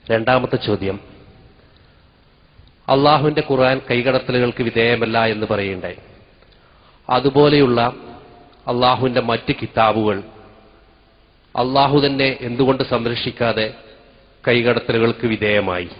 രണ്ടാമത്തെ ചോദ്യം അള്ളാഹുവിന്റെ ഖുർആൻ കൈകടത്തലുകൾക്ക് വിധേയമല്ല എന്ന് പറയുണ്ടായി അതുപോലെയുള്ള അള്ളാഹുവിന്റെ മറ്റ് കിതാബുകൾ അള്ളാഹു തന്നെ എന്തുകൊണ്ട് സംരക്ഷിക്കാതെ കൈകടത്തലുകൾക്ക് വിധേയമായി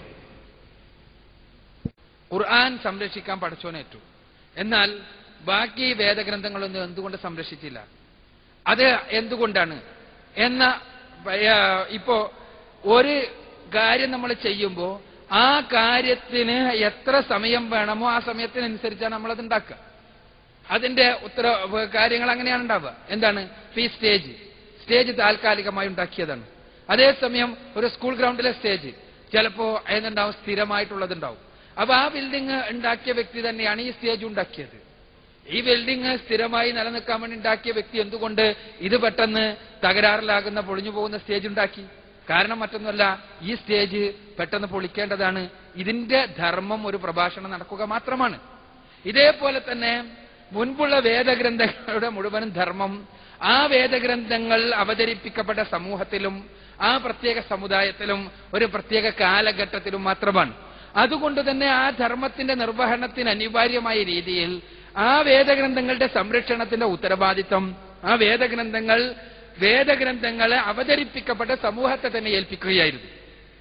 ഖുർആൻ സംരക്ഷിക്കാൻ പഠിച്ചോനേറ്റു എന്നാൽ ബാക്കി വേദഗ്രന്ഥങ്ങളൊന്നും എന്തുകൊണ്ട് സംരക്ഷിച്ചില്ല അത് എന്തുകൊണ്ടാണ് എന്ന ആ, ഇപ്പോ ഒരു കാര്യം നമ്മൾ ചെയ്യുമ്പോൾ ആ കാര്യത്തിന് എത്ര സമയം വേണമോ ആ സമയത്തിനനുസരിച്ചാണ് നമ്മളത് ഉണ്ടാക്കുക അതിന്റെ ഉത്തര കാര്യങ്ങൾ അങ്ങനെയാണ് ഉണ്ടാവുക എന്താണ് ഈ സ്റ്റേജ് സ്റ്റേജ് താൽക്കാലികമായി ഉണ്ടാക്കിയതാണ് അതേസമയം ഒരു സ്കൂൾ ഗ്രൗണ്ടിലെ സ്റ്റേജ് ചിലപ്പോ ഏതുണ്ടാവും സ്ഥിരമായിട്ടുള്ളതുണ്ടാവും അപ്പൊ ആ ബിൽഡിംഗ് ഉണ്ടാക്കിയ വ്യക്തി തന്നെയാണ് ഈ സ്റ്റേജ് ഉണ്ടാക്കിയത് ഈ ബിൽഡിംഗ് സ്ഥിരമായി നിലനിൽക്കാൻ വേണ്ടി ഉണ്ടാക്കിയ വ്യക്തി എന്തുകൊണ്ട് ഇത് പെട്ടെന്ന് തകരാറിലാകുന്ന പൊളിഞ്ഞു പോകുന്ന സ്റ്റേജ് ഉണ്ടാക്കി കാരണം മറ്റൊന്നുമല്ല ഈ സ്റ്റേജ് പെട്ടെന്ന് പൊളിക്കേണ്ടതാണ് ഇതിന്റെ ധർമ്മം ഒരു പ്രഭാഷണം നടക്കുക മാത്രമാണ് ഇതേപോലെ തന്നെ മുൻപുള്ള വേദഗ്രന്ഥങ്ങളുടെ മുഴുവനും ധർമ്മം ആ വേദഗ്രന്ഥങ്ങൾ അവതരിപ്പിക്കപ്പെട്ട സമൂഹത്തിലും ആ പ്രത്യേക സമുദായത്തിലും ഒരു പ്രത്യേക കാലഘട്ടത്തിലും മാത്രമാണ് അതുകൊണ്ട് തന്നെ ആ ധർമ്മത്തിന്റെ നിർവഹണത്തിന് അനിവാര്യമായ രീതിയിൽ ആ വേദഗ്രന്ഥങ്ങളുടെ സംരക്ഷണത്തിന്റെ ഉത്തരവാദിത്വം ആ വേദഗ്രന്ഥങ്ങൾ വേദഗ്രന്ഥങ്ങളെ അവതരിപ്പിക്കപ്പെട്ട സമൂഹത്തെ തന്നെ ഏൽപ്പിക്കുകയായിരുന്നു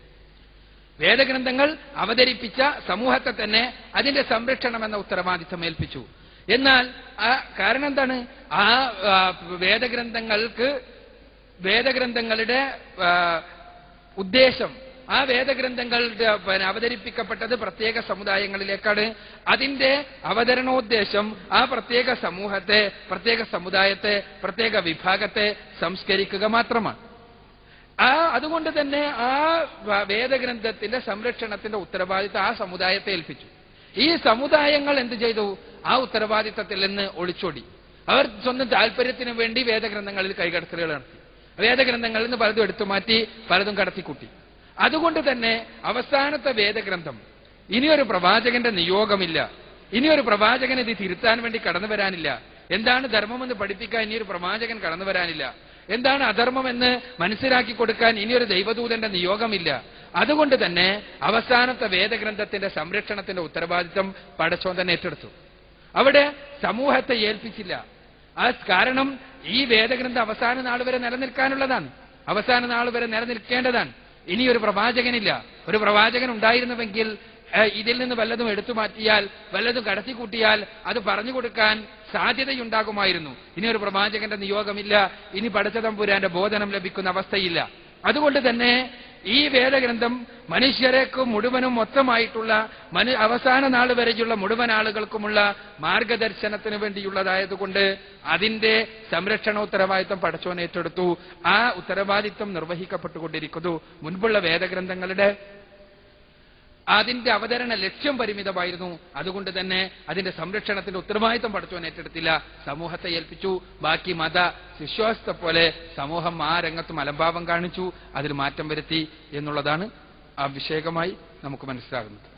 വേദഗ്രന്ഥങ്ങൾ അവതരിപ്പിച്ച സമൂഹത്തെ തന്നെ അതിന്റെ സംരക്ഷണം എന്ന ഉത്തരവാദിത്തം ഏൽപ്പിച്ചു എന്നാൽ ആ കാരണം എന്താണ് ആ ആ, വേദഗ്രന്ഥങ്ങൾക്ക് വേദഗ്രന്ഥങ്ങളുടെ ആ, ഉദ്ദേശം ആ വേദഗ്രന്ഥങ്ങളുടെ പിന്നെ അവതരിപ്പിക്കപ്പെട്ടത് പ്രത്യേക സമുദായങ്ങളിലേക്കാണ് അതിന്റെ അവതരണോദ്ദേശം ആ പ്രത്യേക സമൂഹത്തെ പ്രത്യേക സമുദായത്തെ പ്രത്യേക വിഭാഗത്തെ സംസ്കരിക്കുക മാത്രമാണ് ആ അതുകൊണ്ട് തന്നെ ആ വ- വേദഗ്രന്ഥത്തിന്റെ സംരക്ഷണത്തിന്റെ ഉത്തരവാദിത്തം ആ സമുദായത്തെ ഏൽപ്പിച്ചു ഈ സമുദായങ്ങൾ എന്ത് ചെയ്തു ആ ഉത്തരവാദിത്തത്തിൽ നിന്ന് ഒളിച്ചോടി അവർ സ്വന്തം താല്പര്യത്തിന് വേണ്ടി വേദഗ്രന്ഥങ്ങളിൽ കൈകടത്തലുകൾ നടത്തി വേദഗ്രന്ഥങ്ങളിൽ നിന്ന് പലതും എടുത്തു മാറ്റി പലതും കടത്തിക്കൂട്ടി അതുകൊണ്ട് തന്നെ അവസാനത്തെ വേദഗ്രന്ഥം ഇനിയൊരു പ്രവാചകന്റെ നിയോഗമില്ല ഇനിയൊരു പ്രവാചകൻ ഇത് തിരുത്താൻ വേണ്ടി കടന്നു വരാനില്ല എന്താണ് ധർമ്മമെന്ന് പഠിപ്പിക്കാൻ ഇനിയൊരു പ്രവാചകൻ കടന്നു വരാനില്ല എന്താണ് അധർമ്മമെന്ന് മനസ്സിലാക്കി കൊടുക്കാൻ ഇനിയൊരു ദൈവദൂതന്റെ നിയോഗമില്ല അതുകൊണ്ട് തന്നെ അവസാനത്തെ വേദഗ്രന്ഥത്തിന്റെ സംരക്ഷണത്തിന്റെ ഉത്തരവാദിത്തം പടച്ചോൻ തന്നെ ഏറ്റെടുത്തു അവിടെ സമൂഹത്തെ ഏൽപ്പിച്ചില്ല ആ കാരണം ഈ വേദഗ്രന്ഥം അവസാന നാൾ വരെ നിലനിൽക്കാനുള്ളതാണ് അവസാന നാൾ വരെ നിലനിൽക്കേണ്ടതാണ് ഇനി ഒരു പ്രവാചകനില്ല ഒരു പ്രവാചകൻ ഉണ്ടായിരുന്നുവെങ്കിൽ ഏഹ്, ഇതിൽ നിന്ന് വല്ലതും എടുത്തു മാറ്റിയാൽ വല്ലതും കടത്തിക്കൂട്ടിയാൽ അത് പറഞ്ഞു കൊടുക്കാൻ സാധ്യതയുണ്ടാകുമായിരുന്നു ഇനി ഒരു പ്രവാചകന്റെ നിയോഗമില്ല ഇനി പടച്ചതമ്പുരാന്റെ ബോധനം ലഭിക്കുന്ന അവസ്ഥയില്ല അതുകൊണ്ട് തന്നെ ഈ വേദഗ്രന്ഥം മനുഷ്യരേക്ക് മുഴുവനും മൊത്തമായിട്ടുള്ള മനു അവസാന നാൾ വരെയുള്ള മുഴുവൻ ആളുകൾക്കുമുള്ള മാർഗദർശനത്തിന് വേണ്ടിയുള്ളതായതുകൊണ്ട് അതിന്റെ സംരക്ഷണ ഉത്തരവാദിത്വം പടച്ചോൻ ഏറ്റെടുത്തു ആ ഉത്തരവാദിത്വം നിർവഹിക്കപ്പെട്ടുകൊണ്ടിരിക്കുന്നു മുൻപുള്ള വേദഗ്രന്ഥങ്ങളുടെ അതിന്റെ അവതരണ ലക്ഷ്യം പരിമിതമായിരുന്നു അതുകൊണ്ട് തന്നെ അതിന്റെ സംരക്ഷണത്തിന്റെ ഉത്തരവാദിത്വം പഠിച്ചവൻ ഏറ്റെടുത്തില്ല സമൂഹത്തെ ഏൽപ്പിച്ചു ബാക്കി മത വിശ്വാസത്തെ പോലെ സമൂഹം ആ രംഗത്തും അലംഭാവം കാണിച്ചു അതിൽ മാറ്റം വരുത്തി എന്നുള്ളതാണ് ആ വിഷയകമായി നമുക്ക് മനസ്സിലാകുന്നത്